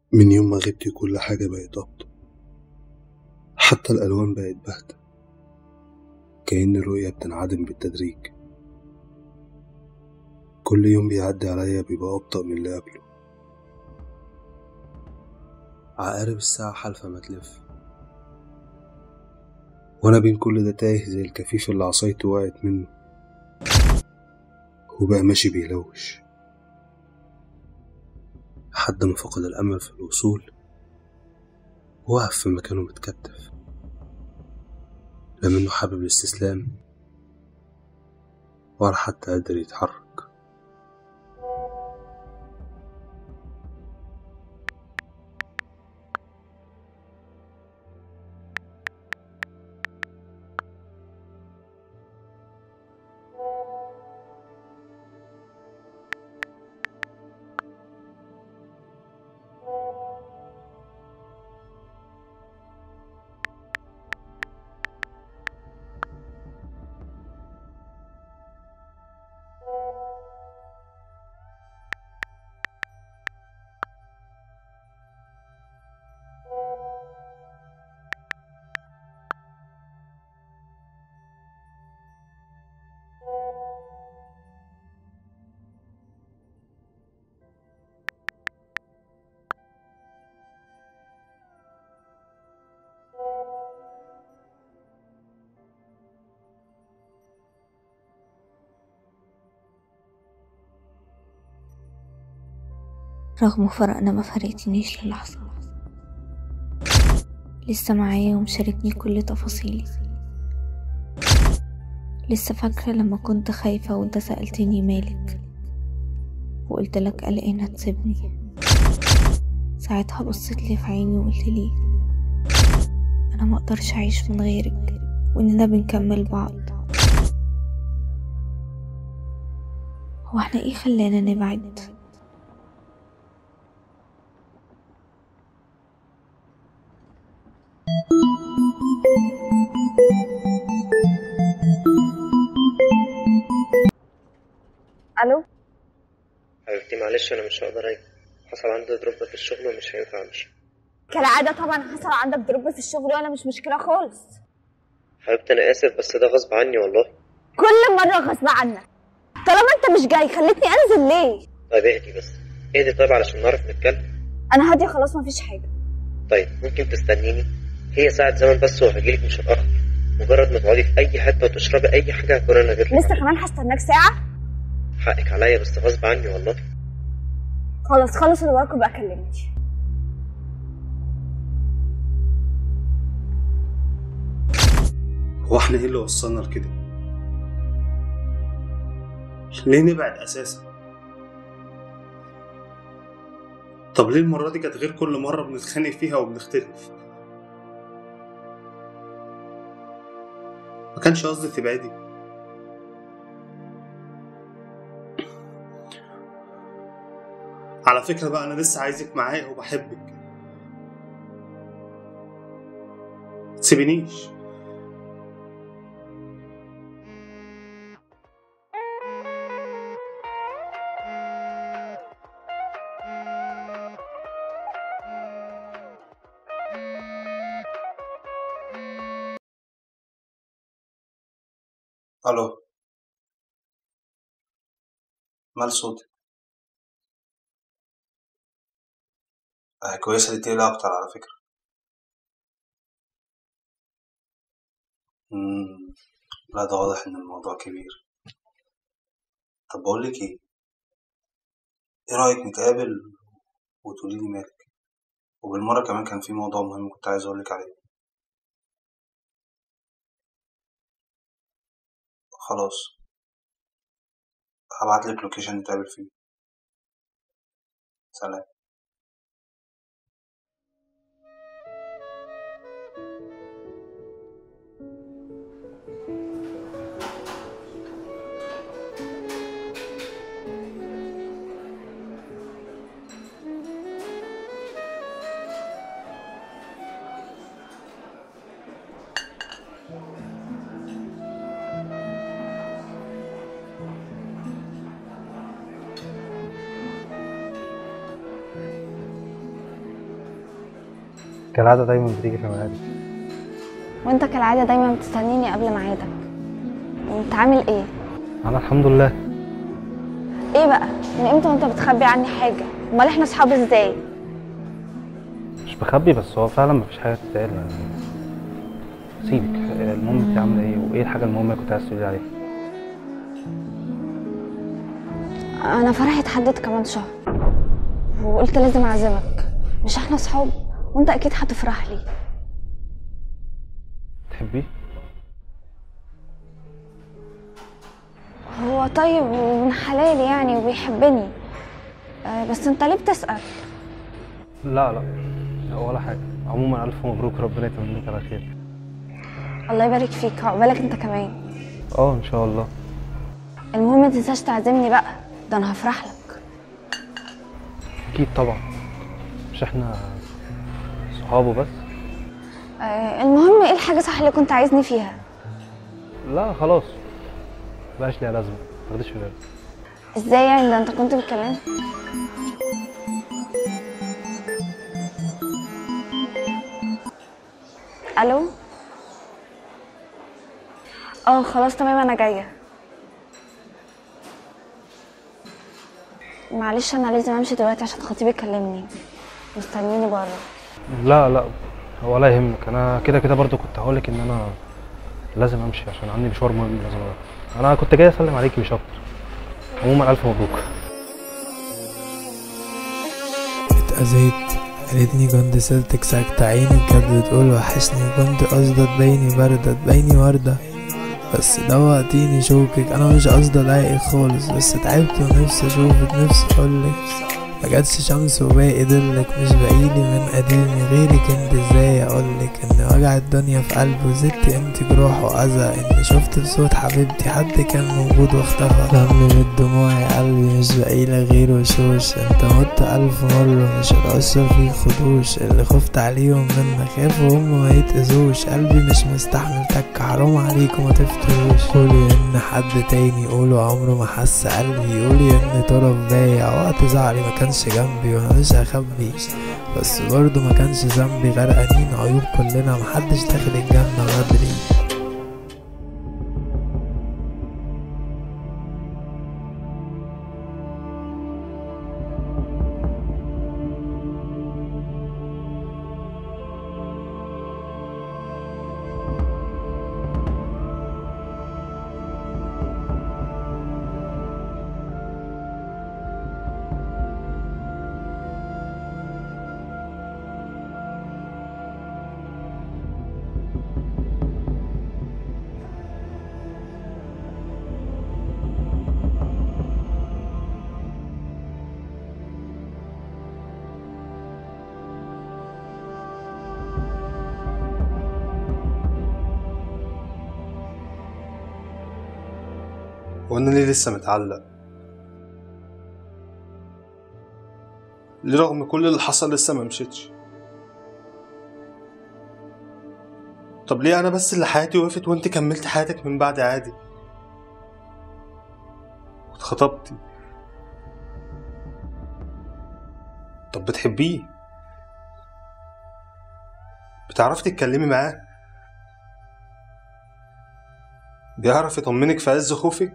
من يوم ما غبتي كل حاجة بقت أبطأ حتى الألوان بقت باهتة كأن الرؤية بتنعدم بالتدريج كل يوم بيعدي عليا بيبقى أبطأ من اللي قبله عقارب الساعة حالفة ما تلف وأنا بين كل ده تايه زي الكفيف اللي عصايته وقعت منه وبقى ماشي بيلوش لحد ما فقد الأمل في الوصول وقف في مكانه متكتف لا منه حابب الاستسلام ولا حتى قادر يتحرك رغم فرقنا ما فرقتنيش للحظة لسه معايا ومشاركني كل تفاصيلي لسه فاكرة لما كنت خايفة وانت سألتني مالك وقلت لك قلقانة تسيبني ساعتها بصيت لي في عيني وقلت لي انا ما اقدرش اعيش من غيرك واننا بنكمل بعض هو احنا ايه خلانا نبعد الو حبيبتي معلش انا مش هقدر اجي حصل عندي دروب في الشغل ومش هينفع امشي كالعادة طبعا حصل عندك دروب في الشغل وانا مش مشكلة خالص حبيبتي انا اسف بس ده غصب عني والله كل مرة غصب عنك طالما انت مش جاي خلتني انزل ليه طيب اهدي بس اهدي طيب علشان نعرف نتكلم انا هادية خلاص مفيش حاجة طيب ممكن تستنيني هي ساعة زمن بس وهجيلك مش هتأخر مجرد ما تقعدي في أي حتة وتشربي أي حاجة هكون أنا جيت لسه كمان هستناك ساعة حقك عليا بس غصب عني والله خلاص خلص اللي وراك وبقى كلمني هو احنا ايه اللي وصلنا لكده ليه نبعد اساسا طب ليه المرة دي كانت غير كل مرة بنتخانق فيها وبنختلف ما كانش قصدي تبعدي على فكرة بقى أنا لسه عايزك معايا وبحبك تسيبنيش الو مال صوتك آه كويسة دي تقلق أكتر على فكرة مم. لا ده واضح إن الموضوع كبير طب بقولك إيه إيه رأيك نتقابل وتقوليلي مالك وبالمرة كمان كان في موضوع مهم كنت عايز أقولك عليه خلاص هبعتلك لوكيشن نتقابل فيه سلام كالعادة دايما بتيجي في ميعادي وانت كالعاده دايما بتستنيني قبل ميعادك وانت عامل ايه أنا الحمد لله ايه بقى من امتى وانت بتخبي عني حاجه امال احنا اصحاب ازاي مش بخبي بس هو فعلا مفيش حاجة تتقال يعني سيبك المهم انت عاملة ايه وايه الحاجة المهمة اللي كنت عايز تقولي عليها انا فرحي اتحدد كمان شهر وقلت لازم اعزمك مش احنا اصحاب وانت اكيد هتفرح لي تحبيه؟ هو طيب ومن حلال يعني وبيحبني آه، بس انت ليه بتسأل لا لا لا ولا حاجة عموما ألف مبروك ربنا يتمم لك على خير الله يبارك فيك عقبالك انت كمان اه إن شاء الله المهم ما تنساش تعزمني بقى ده انا هفرح لك أكيد طبعا مش احنا صحابه بس آه، المهم ايه الحاجه صح اللي كنت عايزني فيها لا خلاص مبقاش ليها لازمة متاخدش في بالك ازاي يعني ده انت كنت بتكلمني الو اه خلاص تمام انا جايه معلش انا لازم امشي دلوقتي عشان خطيبي كلمني مستنيني بره لا لا ولا يهمك انا كده كده برضو كنت هقولك ان انا لازم امشي عشان عندي مشوار مهم لازم اروح انا كنت جاي اسلم عليكي مش اكتر عموما الف مبروك اتأذيت قالتني كنت سبتك ساكتة عيني كانت بتقول وحشني كنت قصدة تبيني باردة تبيني وردة بس دوقتيني شوكك انا مش قصدي اضايقك خالص بس تعبت ونفسي اشوفك نفسي اقولك ما جاتش شمس وباقي ضلك مش بقيلي من قديمي غيرك انت ازاي اقولك ان وجع الدنيا في قلبي وزدت قيمتي جروح واذى ان شفت بصوت حبيبتي حد كان موجود واختفى دم من دموعي قلبي مش بقيلة غير وشوش انت مت الف مرة مش هتأثر فيك خدوش اللي خفت عليهم منك خافوا هم ما يتأذوش قلبي مش مستحمل تك حرام عليكم ما تفتروش قولي ان حد تاني قولوا عمره ما حس قلبي قولي ان طرف بايع وقت زعلي ما كانش جنبي وانا مش هخبي بس برضه ما كانش ذنبي غرقانين عيوب كلنا محدش داخل الجنة بدري وانا ليه لسه متعلق ليه رغم كل اللي حصل لسه ما مشيتش طب ليه انا بس اللي حياتي وقفت وانت كملت حياتك من بعد عادي واتخطبتي طب بتحبيه بتعرفي تتكلمي معاه بيعرف يطمنك في عز خوفك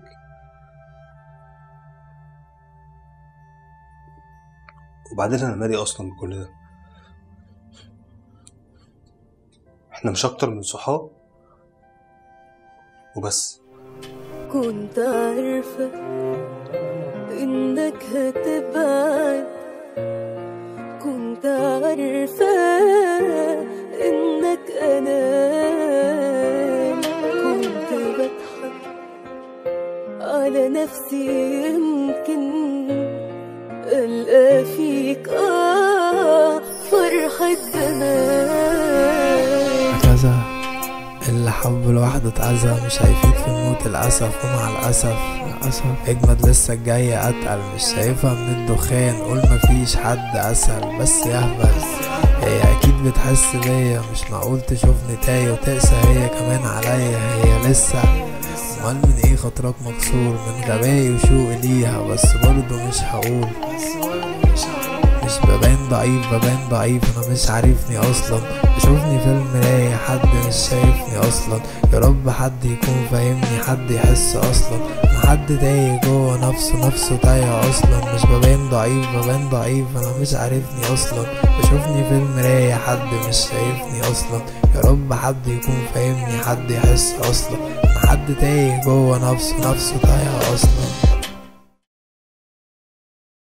وبعدين انا مالي اصلا بكل ده احنا مش اكتر من صحاب وبس كنت عارفة إنك هتبعد كنت عارفة إنك أنام كنت بضحك على نفسي يمكن ألقى فيك آه فرحة زمان اتأذى اللي حب لوحده اتأذى مش هيفيد في الموت الأسف ومع الأسف للأسف أجمد لسه الجاية أتقل مش شايفها من الدخان قول مفيش حد أسهل بس يهبل هي أكيد بتحس بيا مش معقول تشوفني تايه وتقسى هي كمان عليا هي لسه أمال من ايه خاطرك مكسور من غبائي وشوقي ليها بس برضه مش هقول مش ببان ضعيف ببان ضعيف انا مش عارفني اصلا بشوفني في المراية حد مش شايفني اصلا يا رب حد يكون فاهمني حد يحس اصلا انا حد تايه جوه نفسه نفسه تايه اصلا مش ببان ضعيف ببان ضعيف انا مش عارفني اصلا بشوفني في المراية حد مش شايفني اصلا يا رب حد يكون فاهمني حد يحس اصلا انا حد تايه جوه نفسه نفسه تايه اصلا